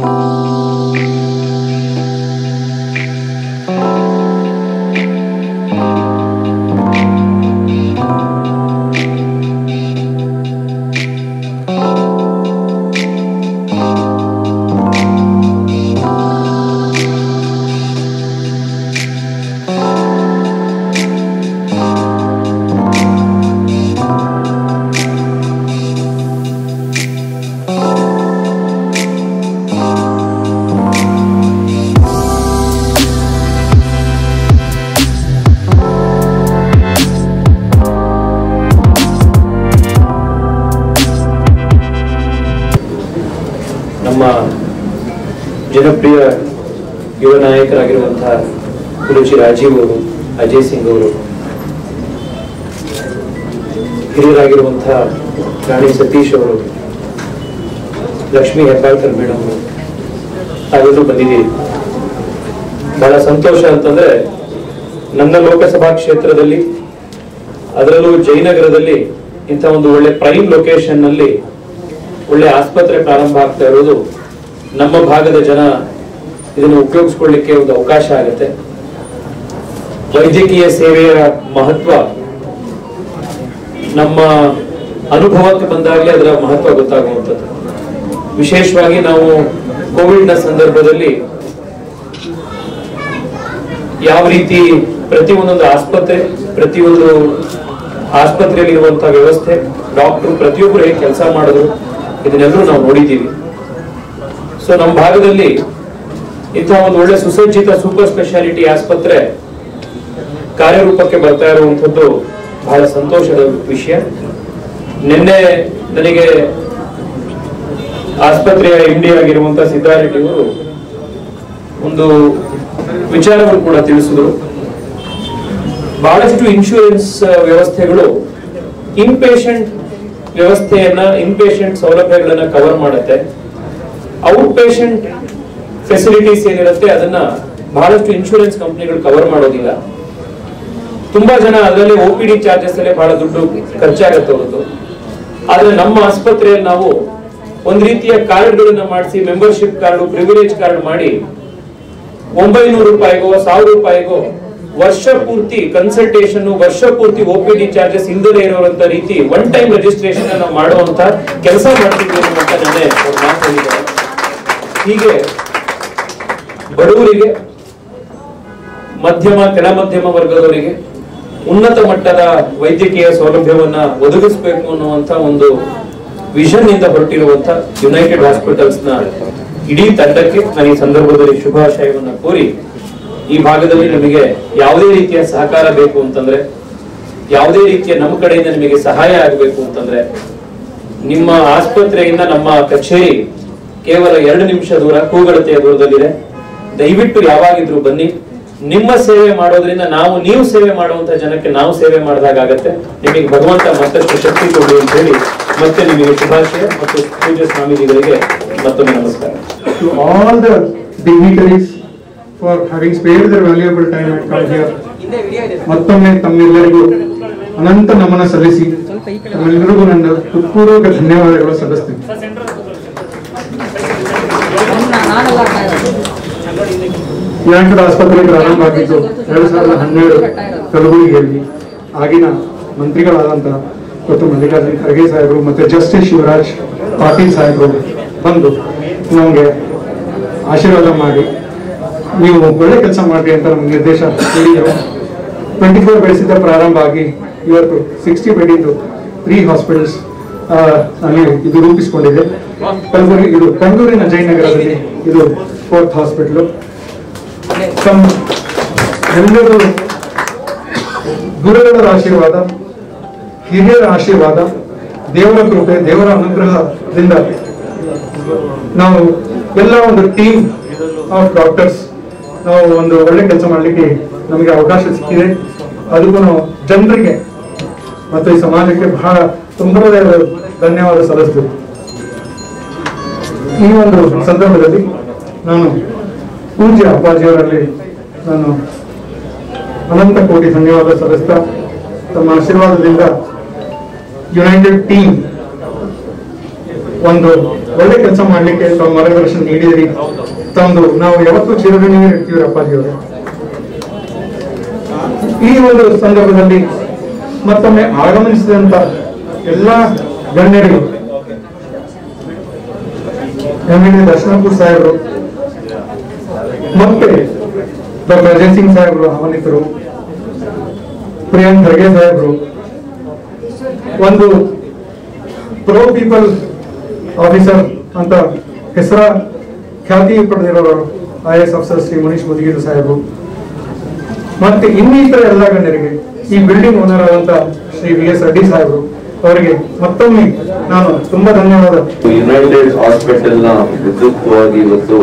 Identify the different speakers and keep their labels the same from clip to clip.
Speaker 1: ನಮ್ಮ ಜನಪ್ರಿಯ ಯುವ ನಾಯಕರಾಗಿರುವಂತಹ ಗುರುಜಿ ರಾಜೀವ್ ಅವರು ಅಜಯ್ ಸಿಂಗ್ ಅವರು ಹಿರಿಯರಾಗಿರುವಂತಹ ರಾಣಿ ಸತೀಶ್ ಅವರು ಲಕ್ಷ್ಮೀ ಹೆಬ್ಬಾಳ್ಕರ್ ಮೇಡಮ್ ಅವರು ತಾವೆಲ್ಲರೂ ಬಂದಿದ್ದೀರಿ ಬಹಳ ಸಂತೋಷ ಅಂತಂದ್ರೆ ನನ್ನ ಲೋಕಸಭಾ ಕ್ಷೇತ್ರದಲ್ಲಿ ಅದರಲ್ಲೂ ಜಯನಗರದಲ್ಲಿ ಇಂಥ ಒಂದು ಒಳ್ಳೆ ಪ್ರೈಮ್ ಲೊಕೇಶನ್ ನಲ್ಲಿ ಒಳ್ಳೆ ಆಸ್ಪತ್ರೆ ಪ್ರಾರಂಭ ಆಗ್ತಾ ಇರೋದು ನಮ್ಮ ಭಾಗದ ಜನ ಇದನ್ನು ಉಪಯೋಗಿಸ್ಕೊಳ್ಳಿಕ್ಕೆ ಒಂದು ಅವಕಾಶ ಆಗುತ್ತೆ ವೈದ್ಯಕೀಯ ಸೇವೆಯ ಮಹತ್ವ ನಮ್ಮ ಅನುಭವಕ್ಕೆ ಬಂದಾಗಲೇ ಅದರ ಮಹತ್ವ ಗೊತ್ತಾಗುವಂಥದ್ದು ವಿಶೇಷವಾಗಿ ನಾವು ಕೋವಿಡ್ ನ ಸಂದರ್ಭದಲ್ಲಿ ಯಾವ ರೀತಿ ಪ್ರತಿ ಒಂದೊಂದು ಆಸ್ಪತ್ರೆ ಪ್ರತಿಯೊಂದು ಆಸ್ಪತ್ರೆಯಲ್ಲಿ ಇರುವಂತಹ ವ್ಯವಸ್ಥೆ ಡಾಕ್ಟರ್ ಪ್ರತಿಯೊಬ್ಬರು ಹೇಗೆ ಕೆಲಸ ಮಾಡಿದ್ರು ಇದನ್ನೆಲ್ಲರೂ ನಾವು ನೋಡಿದ್ದೀವಿ ಸೊ ನಮ್ಮ ಭಾಗದಲ್ಲಿ ಇಂತಹ ಒಂದು ಒಳ್ಳೆ ಸುಸಜ್ಜಿತ ಸೂಪರ್ ಸ್ಪೆಷಾಲಿಟಿ ಆಸ್ಪತ್ರೆ ಕಾರ್ಯರೂಪಕ್ಕೆ ಬರ್ತಾ ಇರುವಂತದ್ದು ಬಹಳ ಸಂತೋಷದ ವಿಷಯ ನಿನ್ನೆ ನನಗೆ ಆಸ್ಪತ್ರೆಯ ಎಂಡಿ ಆಗಿರುವಂತಹ ಸಿದ್ದಾರೆಡ್ಡಿ ಅವರು ಒಂದು ವಿಚಾರವನ್ನು ಕೂಡ ತಿಳಿಸಿದ್ರು ಬಹಳಷ್ಟು ಇನ್ಶೂರೆನ್ಸ್ ವ್ಯವಸ್ಥೆಗಳು ಇನ್ಪೇಷಂಟ್ ವ್ಯವಸ್ಥೆಯನ್ನ ಇನ್ಪೇಷಂಟ್ ಸೌಲಭ್ಯಗಳನ್ನ ಕವರ್ ಮಾಡುತ್ತೆ ಔಟ್ ಪೇಷಂಟ್ ಫೆಸಿಲಿಟೀಸ್ ಏನಿರುತ್ತೆ ಅದನ್ನ ಬಹಳಷ್ಟು ಇನ್ಶೂರೆನ್ಸ್ ಕಂಪನಿಗಳು ಕವರ್ ಮಾಡೋದಿಲ್ಲ ತುಂಬಾ ಜನ ಅದರಲ್ಲಿ ಒ ಪಿ ಡಿ ಚಾರ್ಜಸ್ ಅಲ್ಲೇ ಬಹಳ ದುಡ್ಡು ಖರ್ಚಾಗತ್ತೆ ಹೊರತು ಆದ್ರೆ ನಮ್ಮ ಆಸ್ಪತ್ರೆಯಲ್ಲಿ ನಾವು ಒಂದ್ ರೀತಿಯ ಕಾರ್ಡ್ಗಳನ್ನ ಮಾಡಿಸಿ ಮೆಂಬರ್ಶಿಪ್ ಕಾರ್ಡ್ ಪ್ರಿವಿಲೇಜ್ ಕಾರ್ಡ್ ಮಾಡಿ ಒಂಬೈನೂರು ರೂಪಾಯಿಗೋ ಸಾವಿರ ರೂಪಾಯಿಗೋ ವರ್ಷ ಪೂರ್ತಿ ಕನ್ಸಲ್ಟೇಷನ್ ವರ್ಷ ಪೂರ್ತಿ ಒ ಪಿ ಡಿ ಚಾರ್ಜಸ್ ಇಲ್ದಲೇ ಇರುವಂತ ರೀತಿ ಒನ್ ಟೈಮ್ ರಿಜಿಸ್ಟ್ರೇಷನ್ ನಾವು ಮಾಡುವಂತ ಕೆಲಸ ಮಾಡ್ತಿದ್ದೀವಿ ಅಂತ ನೆನ್ನೆ ಅವ್ರು ಮಾತು ಹೇಳಿದ್ದಾರೆ ಹೀಗೆ ಬಡವರಿಗೆ ಮಧ್ಯಮ ಕೆಳ ಮಧ್ಯಮ ವರ್ಗದವರಿಗೆ ಉನ್ನತ ಮಟ್ಟದ ವೈದ್ಯಕೀಯ ಸೌಲಭ್ಯವನ್ನ ಒದಗಿಸಬೇಕು ಅನ್ನುವಂತ ಒಂದು ವಿಷನ್ ಇಂದ ಹೊರಟಿರುವಂತ ಯುನೈಟೆಡ್ ಹಾಸ್ಪಿಟಲ್ಸ್ ನ ಇಡೀ ತಂಡಕ್ಕೆ ನಾನು ಈ ಸಂದರ್ಭದಲ್ಲಿ ಶುಭಾಶಯವನ್ನ ಕೋರಿ ಈ ಭಾಗದಲ್ಲಿ ನಮಗೆ ಯಾವುದೇ ರೀತಿಯ ಸಹಕಾರ ಬೇಕು ಅಂತಂದ್ರೆ ಯಾವುದೇ ರೀತಿಯ ನಮ್ಮ ಕಡೆಯಿಂದ ನಿಮಗೆ ಸಹಾಯ ಆಗಬೇಕು ಅಂತಂದ್ರೆ ನಿಮ್ಮ ಆಸ್ಪತ್ರೆಯಿಂದ ನಮ್ಮ ಕಚೇರಿ ಕೇವಲ ಎರಡು ನಿಮಿಷ ದೂರ ಕೂಗಳತೆಯ ದೂರದಲ್ಲಿದೆ ದಯವಿಟ್ಟು ಯಾವಾಗಿದ್ರು ಬನ್ನಿ ನಿಮ್ಮ ಸೇವೆ ಮಾಡೋದ್ರಿಂದ ನಾವು ನೀವು ಸೇವೆ ಮಾಡುವಂತ ಜನಕ್ಕೆ ನಾವು ಸೇವೆ ಮಾಡಿದಾಗತ್ತೆ ನಿಮಗೆ ಭಗವಂತ ಮತ್ತಷ್ಟು ಶಕ್ತಿ ಕೊಡಿ ಅಂತ ಹೇಳಿ ಮತ್ತೆ ನಿಮಗೆ ಶುಭಾಶಯ ಮತ್ತು ಪೂಜ್ಯ ಸ್ವಾಮೀಜಿಗಳಿಗೆ ಮತ್ತೊಮ್ಮೆ ನಮಸ್ಕಾರ
Speaker 2: to all the dignitaries for having spared their valuable time and come here. ಮತ್ತೊಮ್ಮೆ ತಮ್ಮೆಲ್ಲರಿಗೂ ಅನಂತ ನಮನ ಸಲ್ಲಿಸಿ ತಮ್ಮೆಲ್ಲರಿಗೂ ನನ್ನ ಹೃತ್ಪೂರ್ವಕ ಧನ್ಯವಾದಗಳು ಸಲ್ಲಿಸ್ತೀನಿ ಯುನೈಟೆಡ್ ಆಸ್ಪತ್ರೆ ಪ್ರಾರಂಭ ಆಗಿದ್ದು ಎರಡು ಸಾವಿರದ ಹನ್ನೆರಡು ಕಲಬುರಗಿಯಲ್ಲಿ ಆಗಿನ ಮಂತ್ರಿಗಳಾದಂಥ ಮತ್ತು ಮಲ್ಲಿಕಾರ್ಜುನ್ ಖರ್ಗೆ ಸಾಹೇಬರು ಮತ್ತು ಜಸ್ಟಿಸ್ ಶಿವರಾಜ್ ಪಾಟೀಲ್ ಸಾಹೇಬರು ಬಂದು ನಮಗೆ ಆಶೀರ್ವಾದ ಮಾಡಿ ನೀವು ಒಳ್ಳೆ ಕೆಲಸ ಮಾಡ್ರಿ ಅಂತ ನಮ್ಗೆ ನಿರ್ದೇಶ ನೀಡಿದರು ಟ್ವೆಂಟಿ ಫೋರ್ ಬೆಡ್ಸಿಂದ ಪ್ರಾರಂಭ ಆಗಿ ಇವತ್ತು ಸಿಕ್ಸ್ಟಿ ಬೆಡ್ ಇಂದು ತ್ರೀ ಹಾಸ್ಪಿಟಲ್ಸ್ ಅಲ್ಲಿ ಇದು ರೂಪಿಸಿಕೊಂಡಿದೆ ಕಲಬುರಗಿ ಇದು ಬೆಂಗಳೂರಿನ ಜಯನಗರದಲ್ಲಿ ಇದು ಫೋರ್ತ್ ಹಾಸ್ಪಿಟಲ್ ತಮ್ಮ ಎಲ್ಲರೂ ಗುರುಗಳ ಆಶೀರ್ವಾದ ಹಿರಿಯರ ಆಶೀರ್ವಾದ ದೇವರ ಕೃಪೆ ದೇವರ ಅನುಗ್ರಹದಿಂದ ನಾವು ಎಲ್ಲ ಒಂದು ಟೀಮ್ ಆಫ್ ಡಾಕ್ಟರ್ಸ್ ನಾವು ಒಂದು ಒಳ್ಳೆ ಕೆಲಸ ಮಾಡಲಿಕ್ಕೆ ನಮಗೆ ಅವಕಾಶ ಸಿಕ್ಕಿದೆ ಅದಕ್ಕೂ ನಾವು ಜನರಿಗೆ ಮತ್ತು ಈ ಸಮಾಜಕ್ಕೆ ಬಹಳ ತುಂಬಾ ಧನ್ಯವಾದ ಸಲ್ಲಿಸ್ಬೇಕು ಈ ಒಂದು ಸಂದರ್ಭದಲ್ಲಿ ನಾನು ಪೂಜ್ಯ ಅಪ್ಪಾಜಿಯವರಲ್ಲಿ ನಾನು ಅನಂತ ಕೋಟಿ ಧನ್ಯವಾದ ಸಲ್ಲಿಸ್ತಾ ತಮ್ಮ ಆಶೀರ್ವಾದದಿಂದ ಯುನೈಟೆಡ್ ಟೀಮ್ ಒಂದು ಒಳ್ಳೆ ಕೆಲಸ ಮಾಡ್ಲಿಕ್ಕೆ ತಾವು ಮಾರ್ಗದರ್ಶನ ನೀಡಿದ್ರಿ ತಮ್ಮದು ನಾವು ಯಾವತ್ತೂ ಚಿರಋಣಿ ಇರ್ತೀವಿ ಅಪ್ಪಾಜಿಯವರು ಈ ಒಂದು ಸಂದರ್ಭದಲ್ಲಿ ಮತ್ತೊಮ್ಮೆ ಆಗಮನಿಸಿದಂತ ಎಲ್ಲ ಗಣ್ಯರಿಗೂ ಎಂ ಎಲ್ ಎ ದರ್ಶನಪುರ್ ಸಾಹೇಬರು ಮತ್ತೆ ಡಾಕ್ಟರ್ ಅಜಯ್ ಸಿಂಗ್ ಸಾಹೇಬರು ಆಹ್ವಾನಿತರು ಪ್ರಿಯಾಂಕ್ ಖರ್ಗೆ ಸಾಹೇಬರು ಒಂದು ಪ್ರೋ ಪೀಪಲ್ ಆಫೀಸರ್ ಅಂತ ಹೆಸರ ಖ್ಯಾತಿ ಪಡೆದಿರೋರು I S officer Shri Manish Mudigiru ಸಾಹೇಬರು ಮತ್ತೆ ಇನ್ನಿತರ ಎಲ್ಲ ಗಣ್ಯರಿಗೆ ಈ ಬಿಲ್ಡಿಂಗ್ ಓನರ್ ಆದಂತ ಶ್ರೀ ವಿ ಎಸ್ ರೆಡ್ಡಿ ಸಾಹೇಬರು ಅವರಿಗೆ ಮತ್ತೊಮ್ಮೆ ನಾನು ತುಂಬಾ ಧನ್ಯವಾದ
Speaker 3: ಯುನೈಟೆಡ್ ಹಾಸ್ಪಿಟಲ್ ನ ವಿದ್ಯುಕ್ತವಾಗಿ ಇವತ್ತು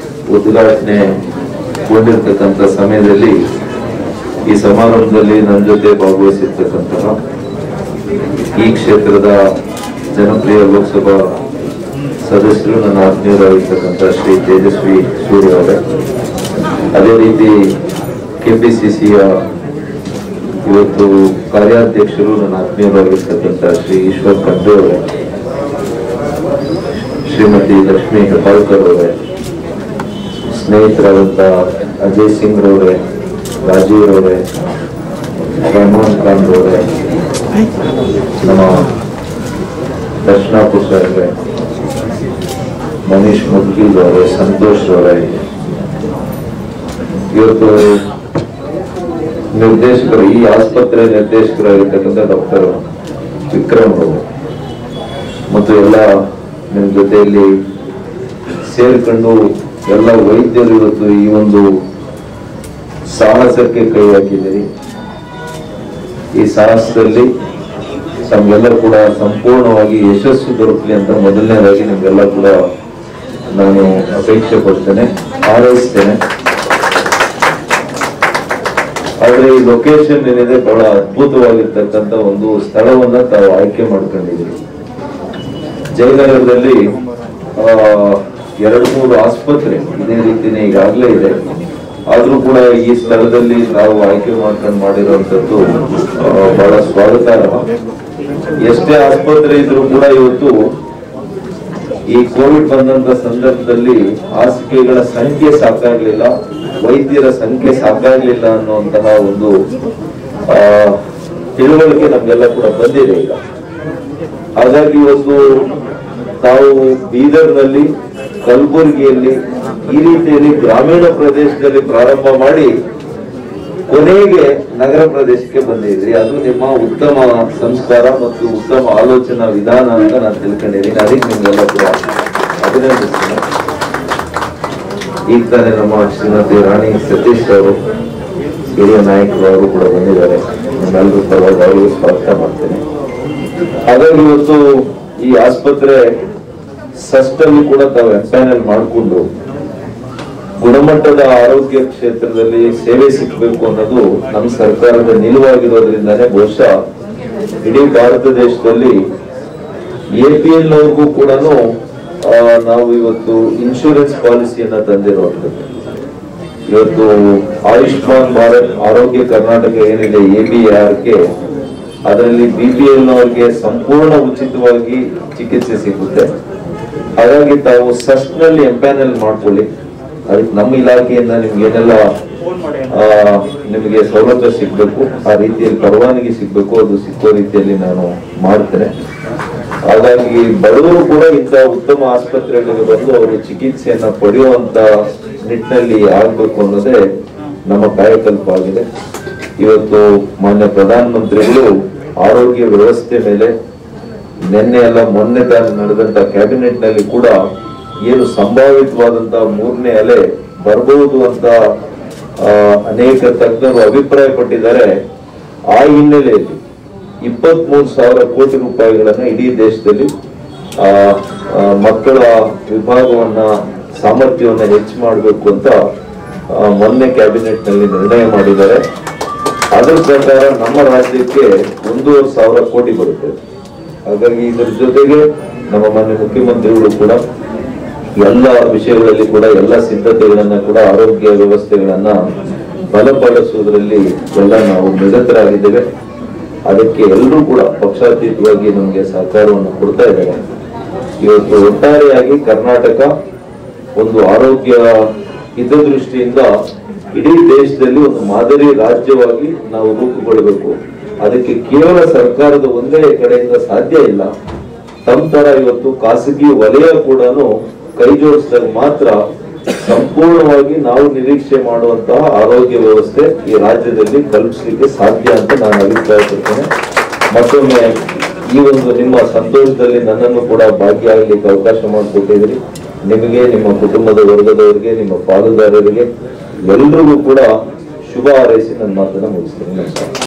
Speaker 3: ಉದ್ಘಾಟನೆಗೊಂಡಿರ್ತಕ್ಕಂಥ ಸಮಯದಲ್ಲಿ ಈ ಸಮಾರಂಭದಲ್ಲಿ ನನ್ನ ಜೊತೆ ಭಾಗವಹಿಸಿರ್ತಕ್ಕಂತಹ ಈ ಕ್ಷೇತ್ರದ ಜನಪ್ರಿಯ ಲೋಕಸಭಾ ಸದಸ್ಯರು ನನ್ನ ಆತ್ಮೀಯರಾಗಿರ್ತಕ್ಕಂಥ ಶ್ರೀ ತೇಜಸ್ವಿ ಸೂರ್ಯ ಅವರೇ ಅದೇ ರೀತಿ ಕೆಪಿಸಿಸಿಯ ಇವತ್ತು ಕಾರ್ಯಾಧ್ಯಕ್ಷರು ನನ್ನ ಆತ್ಮೀಯರಾಗಿರ್ತಕ್ಕಂಥ ಶ್ರೀ ಈಶ್ವರ್ ಖಂಡ್ರೆ ಅವರೇ ಶ್ರೀಮತಿ ಲಕ್ಷ್ಮೀ ಹೆಬ್ಬಾಳ್ಕರ್ ಅವರೇ ಸ್ನೇಹಿತರಾದಂಥ ಅಜಯ್ ಸಿಂಗ್ ರವರೇ ರಾಜೀವ್ ರವರೇ ರೆಹಮಾನ್ ಖಾನ್ ರವರೇ ನಮ್ಮ ದರ್ಶನಾ ಪುಸ್ತಕರೇ ಮನೀಶ್ ಮುದ್ಗಿಲ್ ಅವರೇ ಸಂತೋಷ್ ಅವರೇ ಇವತ್ತು ನಿರ್ದೇಶಕರು ಈ ಆಸ್ಪತ್ರೆ ನಿರ್ದೇಶಕರಾಗಿರ್ತಕ್ಕಂಥ ಡಾಕ್ಟರ್ ವಿಕ್ರಮ್ ಅವರು ಮತ್ತು ಎಲ್ಲ ನಿಮ್ಮ ಜೊತೆಯಲ್ಲಿ ಸೇರಿಕೊಂಡು ಎಲ್ಲ ವೈದ್ಯರು ಇವತ್ತು ಈ ಒಂದು ಸಾಹಸಕ್ಕೆ ಕೈ ಹಾಕಿದ್ದೀರಿ ಈ ಸಾಹಸದಲ್ಲಿ ತಮ್ಗೆಲ್ಲ ಕೂಡ ಸಂಪೂರ್ಣವಾಗಿ ಯಶಸ್ಸು ದೊರಕಲಿ ಅಂತ ಮೊದಲನೇದಾಗಿ ನಿಮ್ಗೆಲ್ಲ ಕೂಡ ನಾನು ಅಪೇಕ್ಷೆ ಪಡ್ತೇನೆ ಹಾರೈಸ್ತೇನೆ ಆದ್ರೆ ಈ ಲೊಕೇಶನ್ ಏನಿದೆ ಬಹಳ ಅದ್ಭುತವಾಗಿರ್ತಕ್ಕಂಥ ಒಂದು ಸ್ಥಳವನ್ನ ತಾವು ಆಯ್ಕೆ ಮಾಡ್ಕೊಂಡಿದ್ದೀರಿ ಜಯನಗರದಲ್ಲಿ ಆ, ಎರಡು ಮೂರು ಆಸ್ಪತ್ರೆ ಇದೇ ರೀತಿನೇ ಈಗಾಗಲೇ ಇದೆ ಆದ್ರೂ ಕೂಡ ಈ ಸ್ಥಳದಲ್ಲಿ ನಾವು ಆಯ್ಕೆ ಮಾಡ್ಕೊಂಡು ಮಾಡಿರುವಂತದ್ದು ಆ, ಬಹಳ ಸ್ವಾಗತಾರ್ಹ ಎಷ್ಟೇ ಆಸ್ಪತ್ರೆ ಇದ್ರೂ ಕೂಡ ಇವತ್ತು ಈ ಕೋವಿಡ್ ಬಂದಂತ ಸಂದರ್ಭದಲ್ಲಿ ಹಾಸಿಗೆಗಳ ಸಂಖ್ಯೆ ಸಾಕಾಗ್ಲಿಲ್ಲ ವೈದ್ಯರ ಸಂಖ್ಯೆ ಸಾಕಾಗ್ಲಿಲ್ಲ ಅನ್ನುವಂತಹ ಒಂದು ಆ ತಿಳುವಳಿಕೆ ನಮ್ಗೆಲ್ಲ ಕೂಡ ಬಂದಿದೆ ಈಗ ಹಾಗಾಗಿ ಇವತ್ತು ತಾವು ಬೀದರ್ನಲ್ಲಿ ಕಲಬುರಗಿಯಲ್ಲಿ ಈ ರೀತಿಯಲ್ಲಿ ಗ್ರಾಮೀಣ ಪ್ರದೇಶದಲ್ಲಿ ಪ್ರಾರಂಭ ಮಾಡಿ ಕೊನೆಗೆ ನಗರ ಪ್ರದೇಶಕ್ಕೆ ಬಂದಿದ್ರಿ ಅದು ನಿಮ್ಮ ಉತ್ತಮ ಸಂಸ್ಕಾರ ಮತ್ತು ಉತ್ತಮ ಆಲೋಚನಾ ವಿಧಾನ ಅಂತ ನಾನು ತಿಳ್ಕೊಂಡಿದ್ದೀನಿ ಅದಕ್ಕೆ ನಿಮ್ಗೆಲ್ಲ ಕೂಡ ಅಭಿನಂದಿಸ್ತೇನೆ ಈಗ ತಾನೇ ನಮ್ಮ ಶ್ರೀಮತಿ ರಾಣಿ ಸತೀಶ್ ಅವರು ಹಿರಿಯ ನಾಯಕರು ಅವರು ಕೂಡ ಬಂದಿದ್ದಾರೆ ನಿಮ್ಮೆಲ್ಲರೂ ಪರವಾಗಿ ಅವರಿಗೂ ಸ್ವಾಗತ ಮಾಡ್ತೇನೆ ಹಾಗಾಗಿ ಇವತ್ತು ಈ ಆಸ್ಪತ್ರೆ ಸಸ್ಟಲ್ಲಿ ಕೂಡ ತಾವು ಎಂಪ್ಯಾನಲ್ ಮಾಡಿಕೊಂಡು ಗುಣಮಟ್ಟದ ಆರೋಗ್ಯ ಕ್ಷೇತ್ರದಲ್ಲಿ ಸೇವೆ ಸಿಗಬೇಕು ಅನ್ನೋದು ನಮ್ಮ ಸರ್ಕಾರದ ನಿಲುವಾಗಿರೋದ್ರಿಂದಾನೇ ಬಹುಶಃ ಇಡೀ ಭಾರತ ದೇಶದಲ್ಲಿ ಎಪಿಎಲ್ ನವರಿಗೂ ಕೂಡ ನಾವು ಇವತ್ತು ಇನ್ಶೂರೆನ್ಸ್ ಪಾಲಿಸಿಯನ್ನ ತಂದಿರುವಂತದ್ದು ಇವತ್ತು ಆಯುಷ್ಮಾನ್ ಭಾರತ್ ಆರೋಗ್ಯ ಕರ್ನಾಟಕ ಏನಿದೆ ಎ ಬಿ ಗೆ ಅದರಲ್ಲಿ ಬಿ ಪಿ ಎಲ್ ನವರಿಗೆ ಸಂಪೂರ್ಣ ಉಚಿತವಾಗಿ ಚಿಕಿತ್ಸೆ ಸಿಗುತ್ತೆ ಹಾಗಾಗಿ ತಾವು ಸಸ್ಟ್ ನಲ್ಲಿ ಎಂಪ್ಯಾನಲ್ ಮಾಡ್ಕೊಳ್ಳಿ ಅದಕ್ಕೆ ನಮ್ಮ ಇಲಾಖೆಯಿಂದ ನಿಮ್ಗೆ ಏನೆಲ್ಲ ಆ, ನಿಮಗೆ ಸೌಲಭ್ಯ ಸಿಗ್ಬೇಕು ಆ ರೀತಿಯಲ್ಲಿ ಪರವಾನಗಿ ಸಿಗ್ಬೇಕು ಅದು ಸಿಕ್ಕೋ ರೀತಿಯಲ್ಲಿ ನಾನು ಮಾಡ್ತೇನೆ ಹಾಗಾಗಿ ಬಡವರು ಕೂಡ ಇಂಥ ಉತ್ತಮ ಆಸ್ಪತ್ರೆಗಳಿಗೆ ಬಂದು ಅವರು ಚಿಕಿತ್ಸೆಯನ್ನ ಪಡೆಯುವಂತ ನಿಟ್ಟಿನಲ್ಲಿ ಆಗ್ಬೇಕು ಅನ್ನೋದೇ ನಮ್ಮ ಕಾಯಕಲ್ಪ ಆಗಿದೆ ಇವತ್ತು ಮಾನ್ಯ ಪ್ರಧಾನಮಂತ್ರಿಗಳು ಆರೋಗ್ಯ ವ್ಯವಸ್ಥೆ ಮೇಲೆ ನಿನ್ನೆ ಎಲ್ಲ ಮೊನ್ನೆ ತಾನು ನಡೆದಂತ ಕ್ಯಾಬಿನೆಟ್ ನಲ್ಲಿ ಕೂಡ ಏನು ಸಂಭಾವಿತವಾದಂತ ಮೂರನೇ ಅಲೆ ಬರಬಹುದು ಅಂತ ಆ, ಅನೇಕ ತಜ್ಞರು ಅಭಿಪ್ರಾಯ ಪಟ್ಟಿದ್ದಾರೆ ಆ ಹಿನ್ನೆಲೆಯಲ್ಲಿ ಇಪ್ಪತ್ಮೂರು ಸಾವಿರ ಕೋಟಿ ರೂಪಾಯಿಗಳನ್ನ ಇಡೀ ದೇಶದಲ್ಲಿ ಆ, ಆ, ಮಕ್ಕಳ ವಿಭಾಗವನ್ನ ಸಾಮರ್ಥ್ಯವನ್ನ ಹೆಚ್ಚು ಮಾಡಬೇಕು ಅಂತ ಆ, ಮೊನ್ನೆ ಕ್ಯಾಬಿನೆಟ್ ನಲ್ಲಿ ನಿರ್ಣಯ ಮಾಡಿದ್ದಾರೆ ಅದರ ಪ್ರಕಾರ ನಮ್ಮ ರಾಜ್ಯಕ್ಕೆ ಒಂದೂವರೆ ಸಾವಿರ ಕೋಟಿ ಬರುತ್ತೆ ಹಾಗಾಗಿ ಇದರ ಜೊತೆಗೆ ನಮ್ಮ ಮಾನ್ಯ ಮುಖ್ಯಮಂತ್ರಿಗಳು ಕೂಡ ಎಲ್ಲ ವಿಷಯಗಳಲ್ಲಿ ಕೂಡ ಎಲ್ಲ ಸಿದ್ಧತೆಗಳನ್ನ ಕೂಡ ಆರೋಗ್ಯ ವ್ಯವಸ್ಥೆಗಳನ್ನ ಬಲಪಡಿಸುವುದರಲ್ಲಿ ಎಲ್ಲ ನಾವು ನಿರತರಾಗಿದ್ದೇವೆ ಅದಕ್ಕೆ ಎಲ್ಲರೂ ಕೂಡ ಪಕ್ಷಾತೀತವಾಗಿ ನಮಗೆ ಸಹಕಾರವನ್ನು ಕೊಡ್ತಾ ಇದ್ದಾರೆ ಇವತ್ತು ಒಟ್ಟಾರೆಯಾಗಿ ಕರ್ನಾಟಕ ಒಂದು ಆರೋಗ್ಯ ಹಿತದೃಷ್ಟಿಯಿಂದ ಇಡೀ ದೇಶದಲ್ಲಿ ಒಂದು ಮಾದರಿ ರಾಜ್ಯವಾಗಿ ನಾವು ರೂಪುಗೊಳ್ಳಬೇಕು ಅದಕ್ಕೆ ಕೇವಲ ಸರ್ಕಾರದ ಒಂದೇ ಕಡೆಯಿಂದ ಸಾಧ್ಯ ಇಲ್ಲ ತಮ್ಮ ತರ ಇವತ್ತು ಖಾಸಗಿ ವಲಯ ಕೂಡ ಕೈ ಜೋಡಿಸಿದಾಗ ಮಾತ್ರ ಸಂಪೂರ್ಣವಾಗಿ ನಾವು ನಿರೀಕ್ಷೆ ಮಾಡುವಂತಹ ಆರೋಗ್ಯ ವ್ಯವಸ್ಥೆ ಈ ರಾಜ್ಯದಲ್ಲಿ ಕಲ್ಪಿಸಲಿಕ್ಕೆ ಸಾಧ್ಯ ಅಂತ ನಾನು ಅಭಿಪ್ರಾಯಪಡ್ತೇನೆ ಮತ್ತೊಮ್ಮೆ ಈ ಒಂದು ನಿಮ್ಮ ಸಂತೋಷದಲ್ಲಿ ನನ್ನನ್ನು ಕೂಡ ಭಾಗಿಯಾಗಲಿಕ್ಕೆ ಅವಕಾಶ ಮಾಡಿಕೊಟ್ಟಿದ್ರಿ ನಿಮಗೆ ನಿಮ್ಮ ಕುಟುಂಬದ ವರ್ಗದವರಿಗೆ ನಿಮ್ಮ ಪಾಲುದಾರರಿಗೆ ಎಲ್ರಿಗೂ ಕೂಡ ಶುಭ ಹಾರೈಸಿ ನನ್ನ ಮಾತನ್ನ ಮುಗಿಸ್ತೇನೆ ನಮಸ್ಕಾರ